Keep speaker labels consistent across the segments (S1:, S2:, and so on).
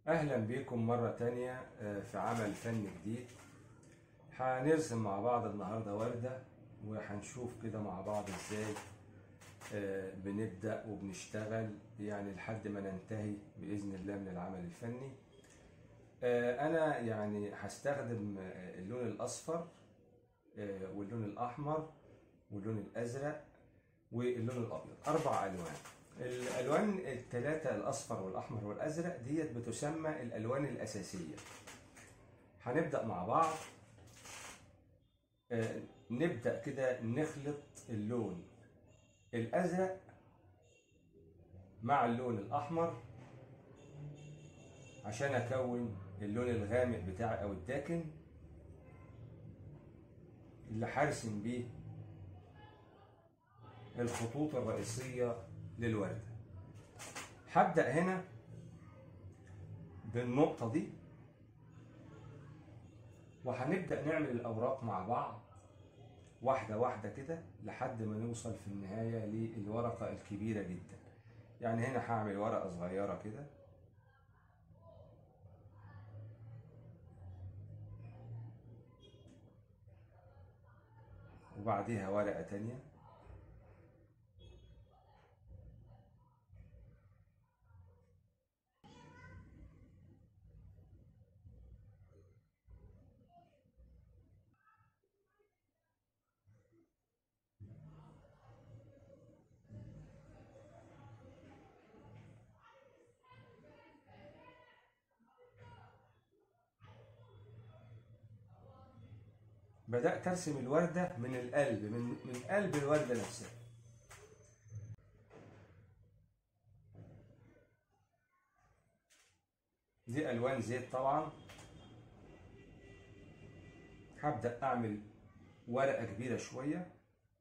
S1: أهلا بكم مرة تانية آه، في عمل فن جديد هنرسم مع بعض النهاردة وردة وهنشوف كده مع بعض ازاي آه، بنبدأ وبنشتغل يعني لحد ما ننتهي بإذن الله من العمل الفني آه، أنا يعني هستخدم آه، اللون الأصفر آه، واللون الأحمر واللون الأزرق واللون الأبيض أربع ألوان الألوان الثلاثة الأصفر والأحمر والأزرق ديت بتسمى الألوان الأساسية هنبدأ مع بعض آه، نبدأ كده نخلط اللون الأزرق مع اللون الأحمر عشان أكون اللون الغامق بتاعي أو الداكن اللي هرسم بيه الخطوط الرئيسية للوردة هبدأ هنا بالنقطة دي وهنبدأ نعمل الأوراق مع بعض واحدة واحدة كده لحد ما نوصل في النهاية للورقة الكبيرة جدا يعني هنا هعمل ورقة صغيرة كده وبعديها ورقة تانية بدأت أرسم الوردة من القلب من من قلب الوردة نفسها دي ألوان زيت طبعا هبدأ أعمل ورقة كبيرة شوية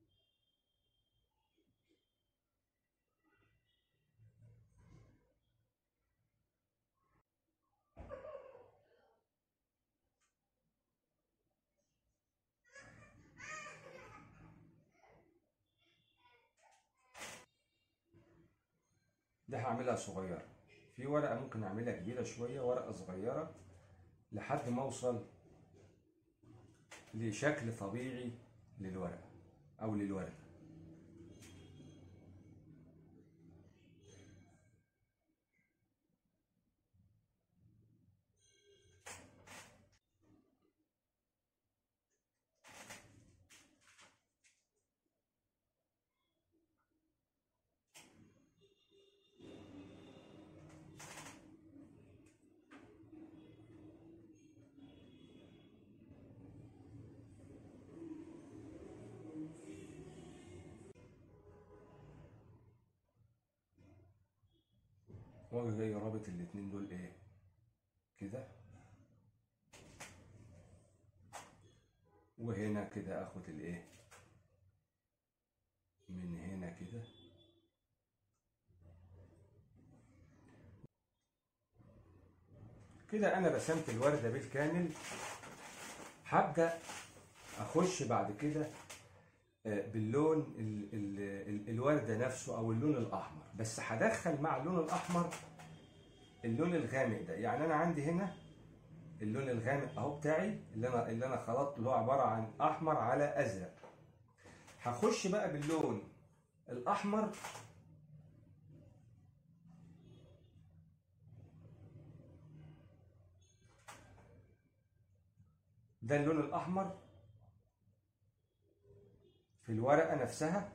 S1: دي هعملها صغيرة في ورقة ممكن أعملها كبيرة شوية ورقة صغيرة لحد ما أوصل لشكل طبيعي للورقة أو للوردة واجي جاي رابط الاتنين دول ايه كده وهنا كده اخد الايه من هنا كده كده انا رسمت الوردة بالكامل هبدأ اخش بعد كده آه، باللون ال ال ال الوردة نفسه او اللون الاحمر بس هدخل مع اللون الاحمر اللون الغامق ده يعني انا عندي هنا اللون الغامق اهو بتاعي اللي انا اللي انا خلطته اللي هو عباره عن احمر على ازرق هخش بقى باللون الاحمر ده اللون الاحمر في الورقه نفسها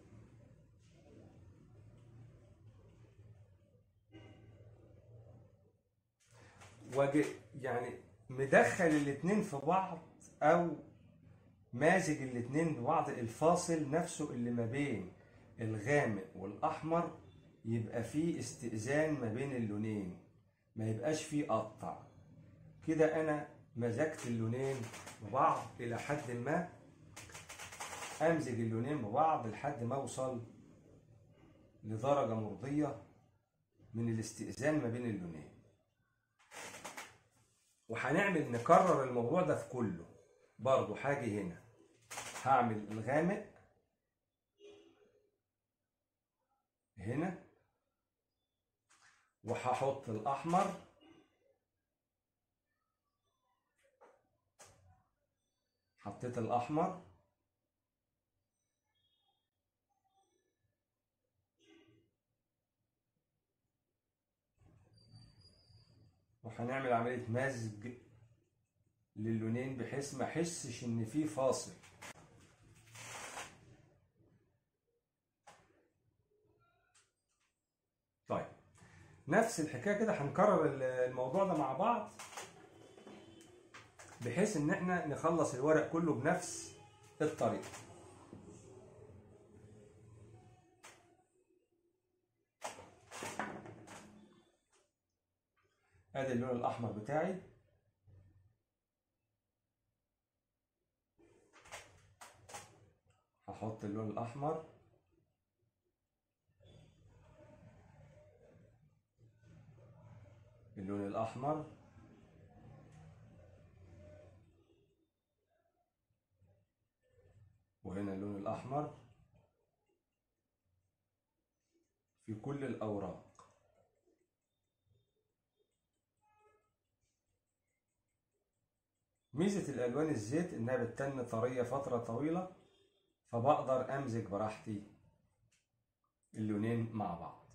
S1: واجي يعني مدخل الاتنين في بعض او مازج الاتنين ببعض الفاصل نفسه اللي ما بين الغامق والاحمر يبقى فيه استئذان ما بين اللونين ما يبقاش فيه قطع كده انا مزجت اللونين ببعض الى حد ما امزج اللونين ببعض لحد ما اوصل لدرجه مرضيه من الاستئذان ما بين اللونين وهنعمل نكرر الموضوع ده في كله برضو هاجي هنا هعمل الغامق هنا وهحط الاحمر حطيت الأحمر وهنعمل عملية مزج للونين بحيث ما احسش ان في فاصل طيب نفس الحكايه كده هنكرر الموضوع ده مع بعض بحيث ان احنا نخلص الورق كله بنفس الطريقه ادي اللون الاحمر بتاعي هحط اللون الاحمر اللون الاحمر وهنا اللون الاحمر في كل الاوراق ميزة الألوان الزيت إنها بتتن طرية فترة طويلة فبقدر أمزج براحتي اللونين مع بعض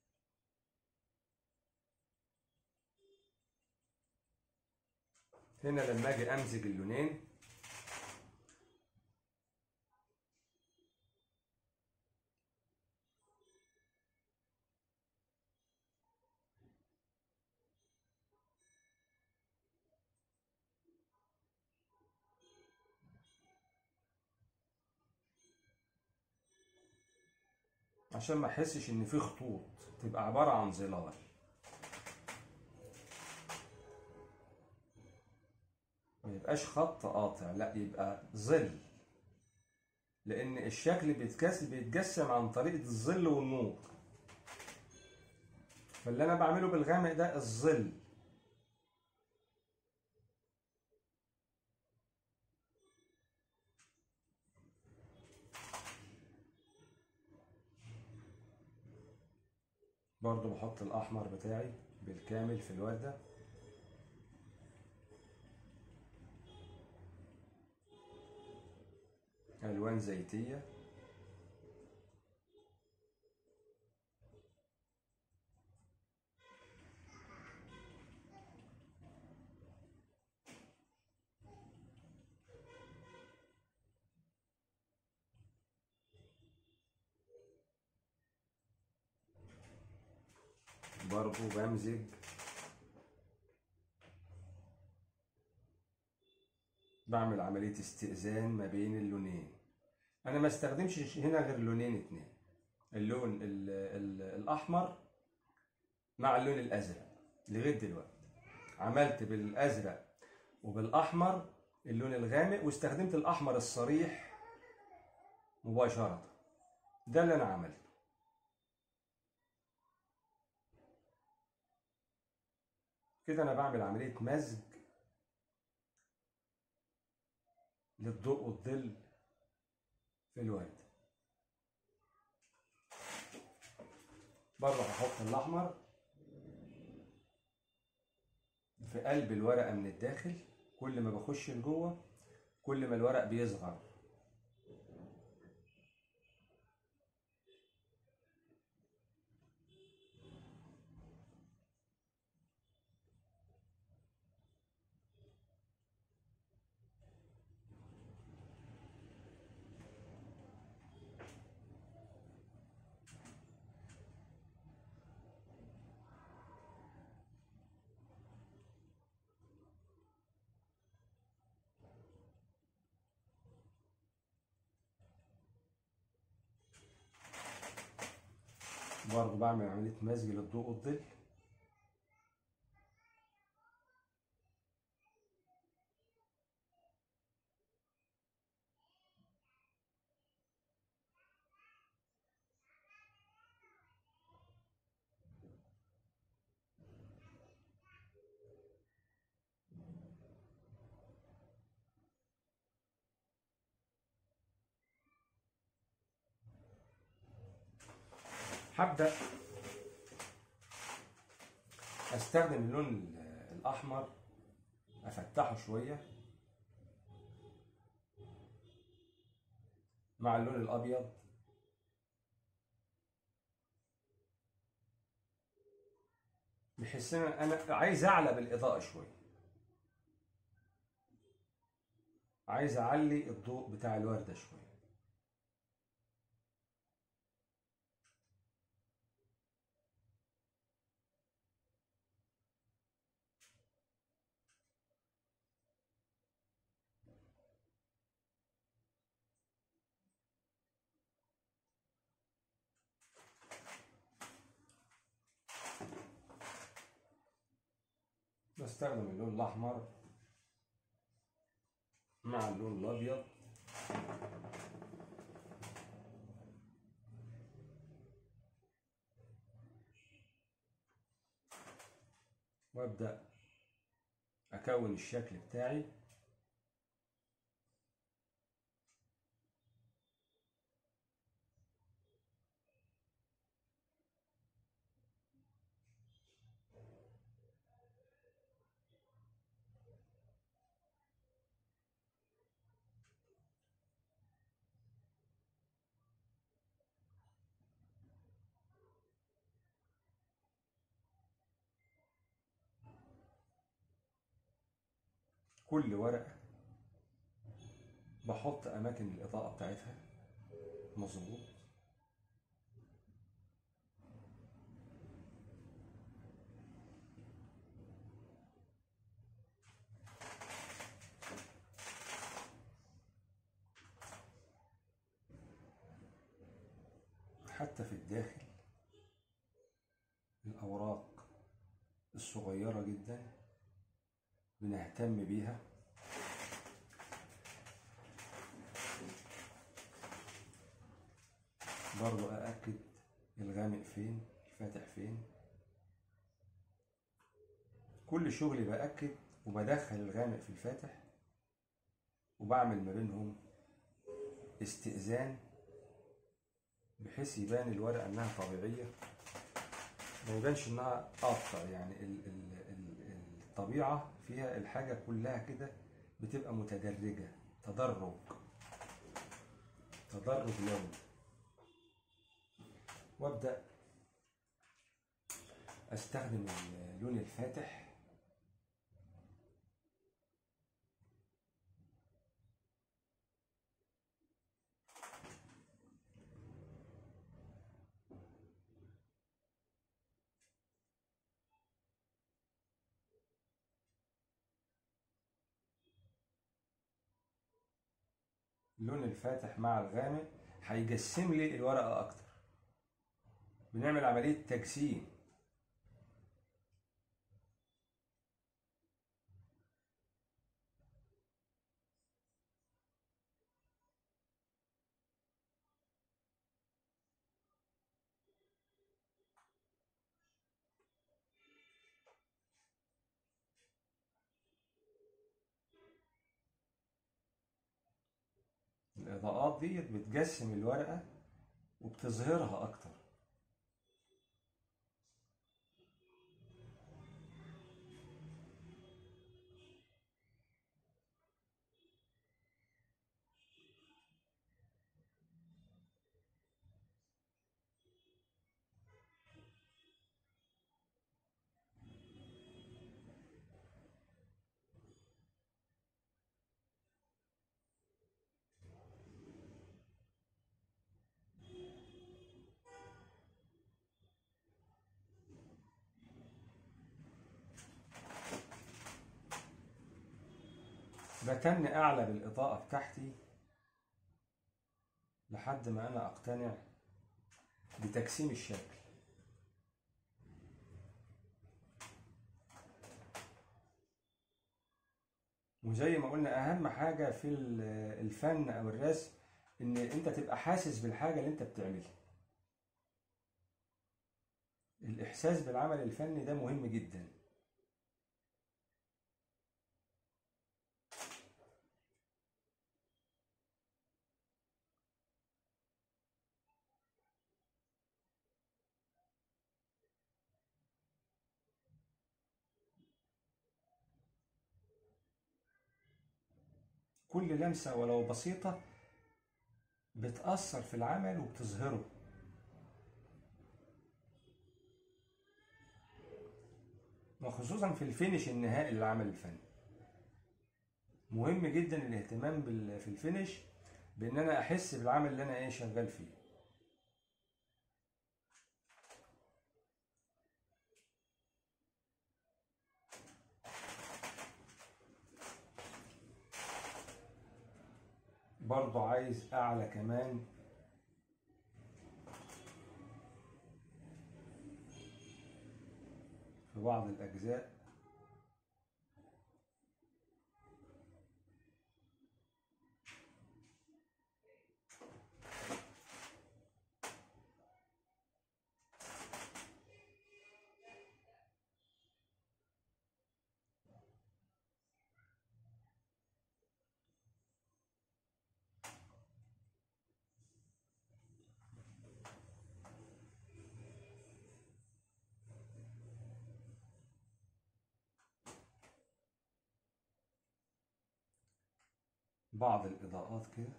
S1: هنا لما أجي أمزج اللونين عشان ما احسش ان في خطوط تبقى عباره عن ظلال ما يبقاش خط قاطع لا يبقى ظل لان الشكل بيتكسر بيتجسم عن طريقه الظل والنور فاللي انا بعمله بالغامق ده الظل برضو بحط الأحمر بتاعي بالكامل في الوردة ألوان زيتية برضو بمزج بعمل عملية استئذان ما بين اللونين أنا ما استخدمش هنا غير لونين اتنين اللون ال ال الأحمر مع اللون الأزرق لغاية دلوقتي عملت بالأزرق وبالأحمر اللون الغامق واستخدمت الأحمر الصريح مباشرة ده اللي أنا عملته كده انا بعمل عملية مزج للضوء والظل في الورد برضه هحط الاحمر في قلب الورقة من الداخل كل ما بخش لجوه كل ما الورق بيصغر برضه بعمل عملية مزج للضوء والظل هبدأ استخدم اللون الاحمر افتحه شوية مع اللون الابيض بحيث ان انا عايز اعلى بالاضاءه شويه عايز اعلي الضوء بتاع الورده شويه بستخدم اللون الأحمر مع اللون الأبيض وأبدأ أكون الشكل بتاعي كل ورقة بحط أماكن الإضاءة بتاعتها مظبوط حتى في الداخل الأوراق الصغيرة جدا بنهتم بيها برضو أأكد الغامق فين الفاتح فين كل شغلي بأكد وبدخل الغامق في الفاتح وبعمل ما بينهم استئذان بحيث يبان الورقة إنها طبيعية ما يبانش إنها قاطع يعني ال ال ال الطبيعة فيها الحاجة كلها كده بتبقى متدرجة تدرج تدرج لون وابدأ استخدم اللون الفاتح اللون الفاتح مع الغامق هيجسم لي الورقة أكتر بنعمل عملية تجسيم الإضاءات دي بتجسم الورقة وبتظهرها أكتر بتن أعلى بالإضاءة بتاعتي لحد ما أنا أقتنع بتجسيم الشكل وزي ما قلنا أهم حاجة في الفن أو الرسم إن أنت تبقى حاسس بالحاجة اللي أنت بتعملها الإحساس بالعمل الفني ده مهم جداً كل لمسة ولو بسيطة بتأثر في العمل وبتظهره وخصوصا في الفينش النهائي للعمل الفني مهم جدا الاهتمام بال- في الفينش بان انا احس بالعمل اللي انا ايه شغال فيه برضو عايز اعلى كمان في بعض الاجزاء بعض الاضاءات كده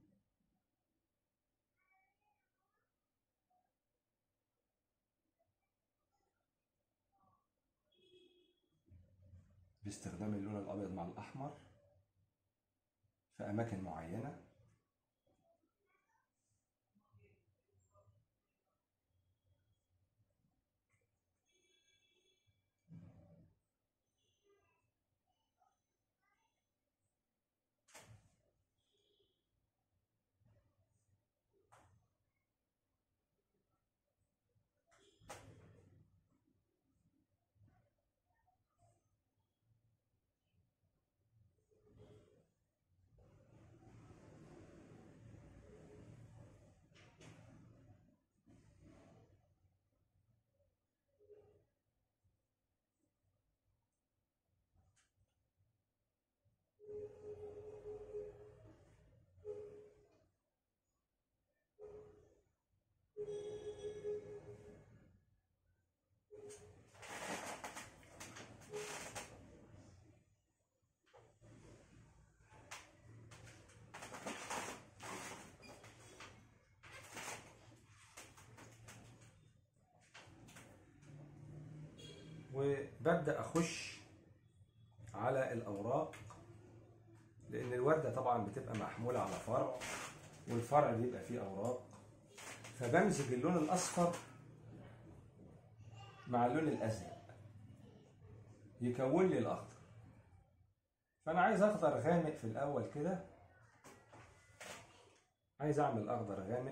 S1: باستخدام اللون الابيض مع الاحمر في اماكن معينه وببدأ أخش على الأوراق لأن الوردة طبعا بتبقى محمولة على فرع والفرع بيبقى فيه أوراق فبمزج اللون الأصفر مع اللون الأزرق يكون لي الأخضر فأنا عايز أخضر غامق في الأول كده عايز أعمل أخضر غامق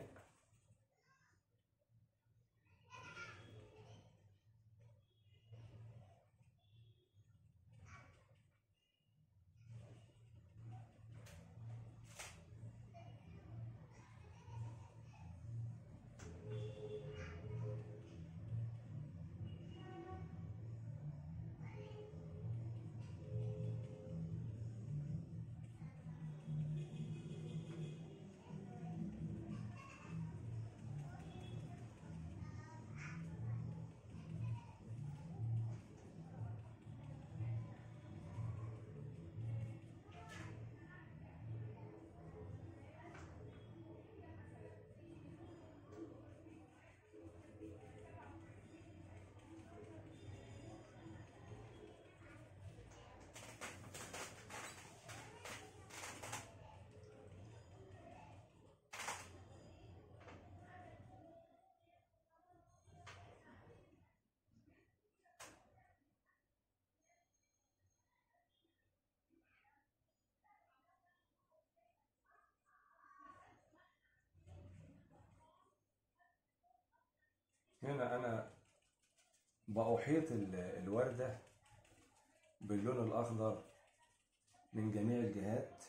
S1: هنا أنا بأحيط ال- الوردة باللون الأخضر من جميع الجهات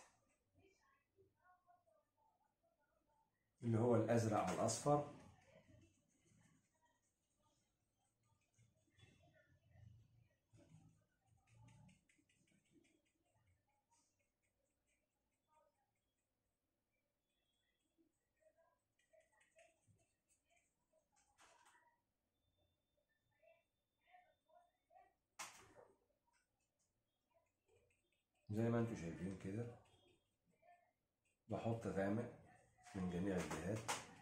S1: اللي هو الأزرق على الأصفر زي ما انتم شايفين كده بحط غامق من جميع الجهات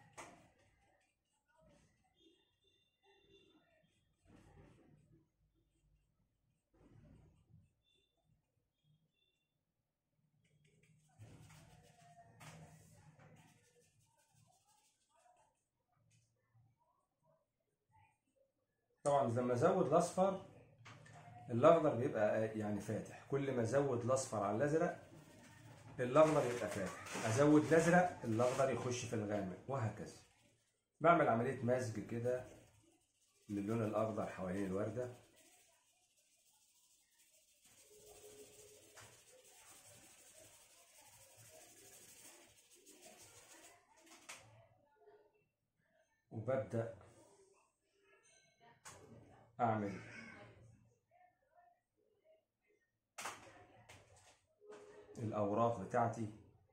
S1: طبعا لما ازود الاصفر الاخضر بيبقى يعني فاتح كل ما ازود الاصفر على الازرق الاخضر يبقى فاتح ازود الازرق الاخضر يخش في الغامق وهكذا بعمل عمليه مزج كده للون الاخضر حوالين الورده وببدأ أعمل الأوراق بتاعتي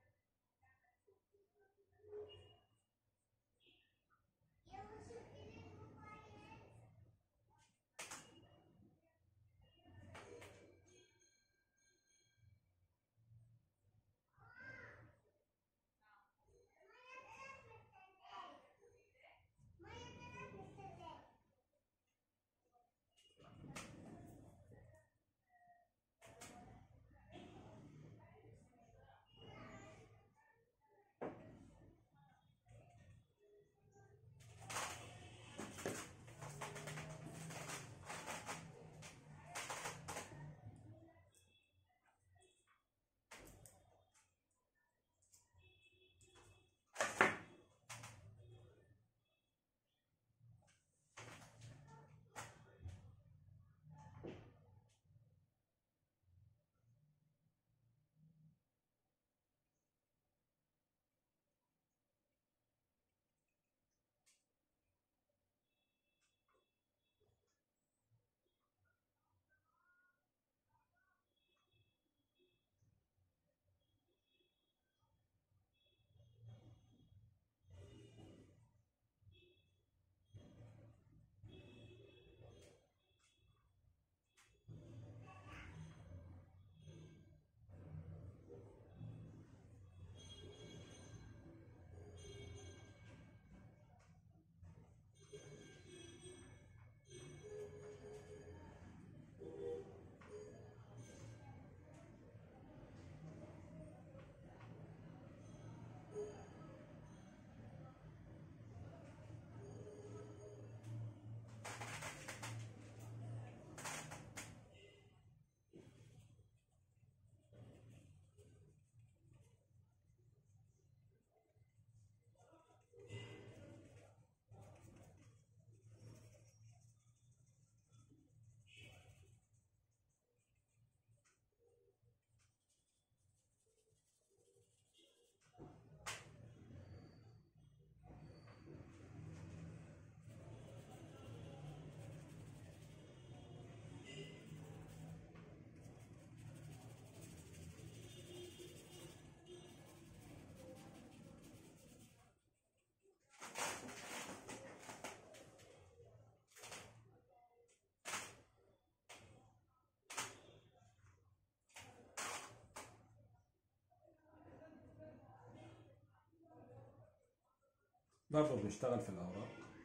S1: برضه بنشتغل في الأوراق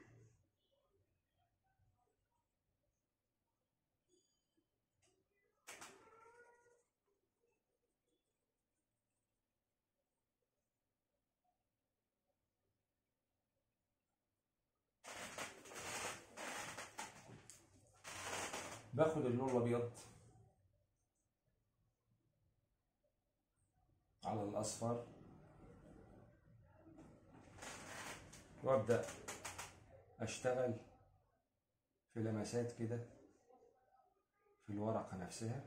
S1: باخد اللون الأبيض على الأصفر وابدا اشتغل في لمسات كده في الورقه نفسها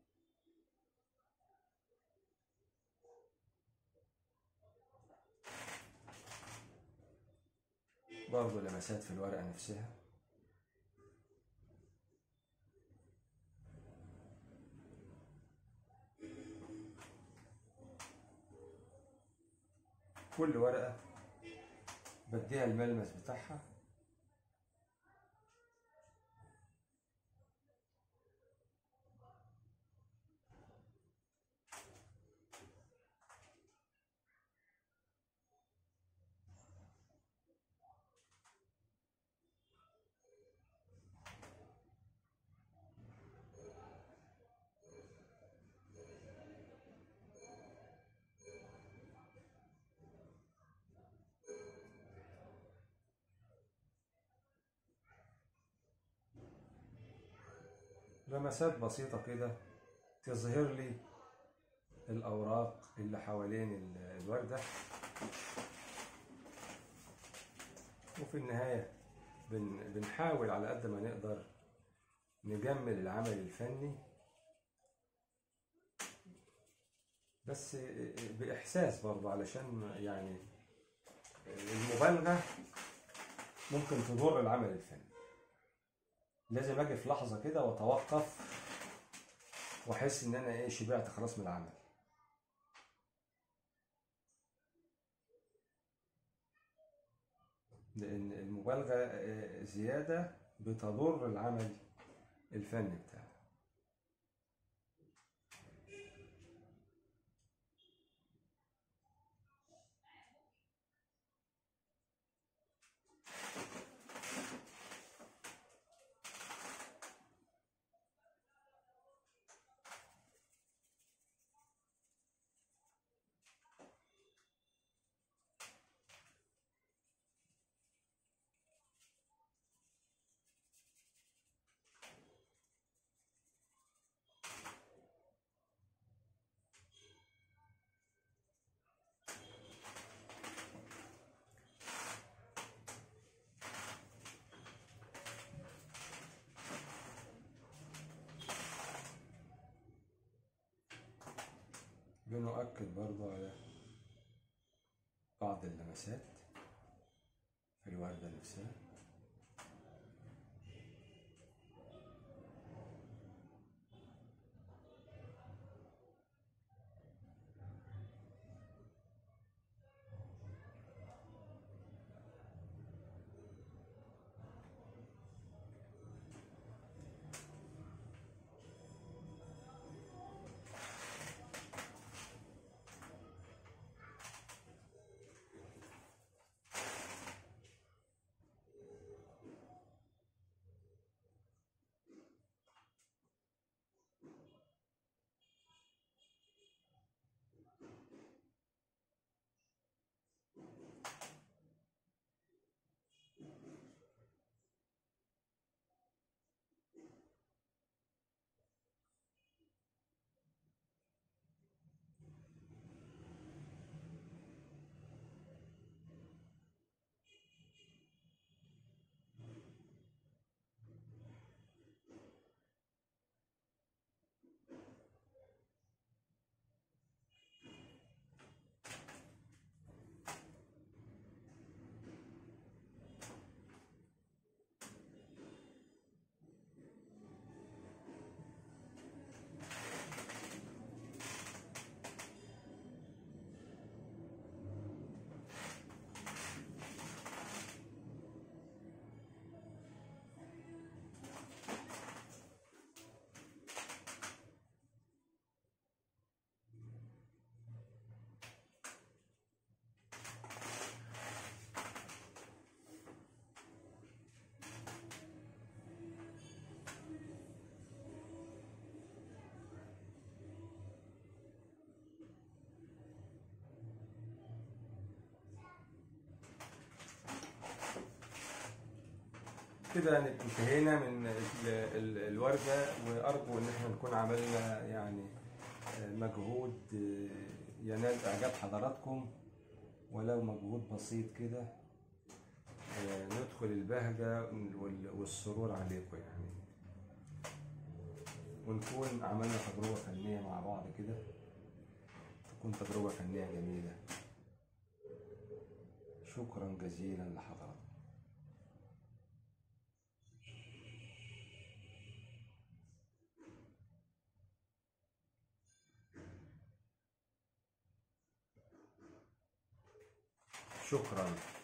S1: برضه لمسات في الورقه نفسها كل ورقه بديها الملمس بتاعها لمسات بسيطة كده تظهر لي الأوراق اللي حوالين ال- الوردة وفي النهاية بن بنحاول على قد ما نقدر نجمل العمل الفني بس بإحساس برضه علشان يعني المبالغة ممكن تضر العمل الفني لازم اجي في لحظة كده واتوقف واحس ان انا ايه شبعت خلاص من العمل لان المبالغة آه، زيادة بتضر العمل الفني بتاعي بنؤكد برضو على بعض اللمسات في الوردة نفسها كده نبقى انتهينا من ال- ال- الوردة وأرجو إن احنا نكون عملنا يعني آه، مجهود آه، ينال إعجاب حضراتكم ولو مجهود بسيط كده آه، ندخل البهجة وال- والسرور عليكم يعني ونكون عملنا تجربة فنية مع بعض كده تكون تجربة فنية جميلة شكرا جزيلا لحضراتكم شكرا